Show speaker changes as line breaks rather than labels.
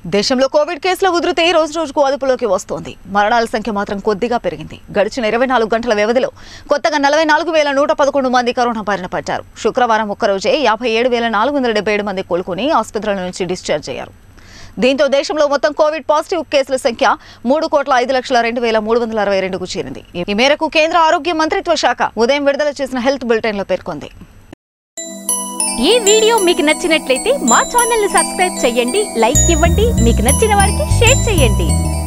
దేశంలో కోవిడ్ కేసుల ఉధృతి రోజు రోజుకు అదుపులోకి వస్తోంది మరణాల సంఖ్య మాత్రం కొద్దిగా పెరిగింది గడిచిన ఇరవై నాలుగు గంటల వ్యవధిలో కొత్తగా నలభై నాలుగు వేల నూట పదకొండు మంది కరోనా బారిన పడ్డారు శుక్రవారం ఒక్కరోజే యాభై ఏడు వేల నాలుగు వందల డెబ్బై ఏడు మంది కోలుకుని ఆసుపత్రుల నుంచి డిశ్చార్జ్ అయ్యారు దీంతో దేశంలో మొత్తం కోవిడ్ పాజిటివ్ కేసుల సంఖ్య మూడు కోట్ల ఐదు లక్షల రెండు వేల మూడు వందల అరవై రెండుకు చేరింది ఈ మేరకు కేంద్ర ఆరోగ్య మంత్రిత్వ శాఖ ఉదయం విడుదల చేసిన హెల్త్ బులెటిన్లో పేర్కొంది
ఈ వీడియో మీకు నచ్చినట్లయితే మా ఛానల్ ని సబ్స్క్రైబ్ చేయండి లైక్ ఇవ్వండి మీకు నచ్చిన వారికి షేర్ చేయండి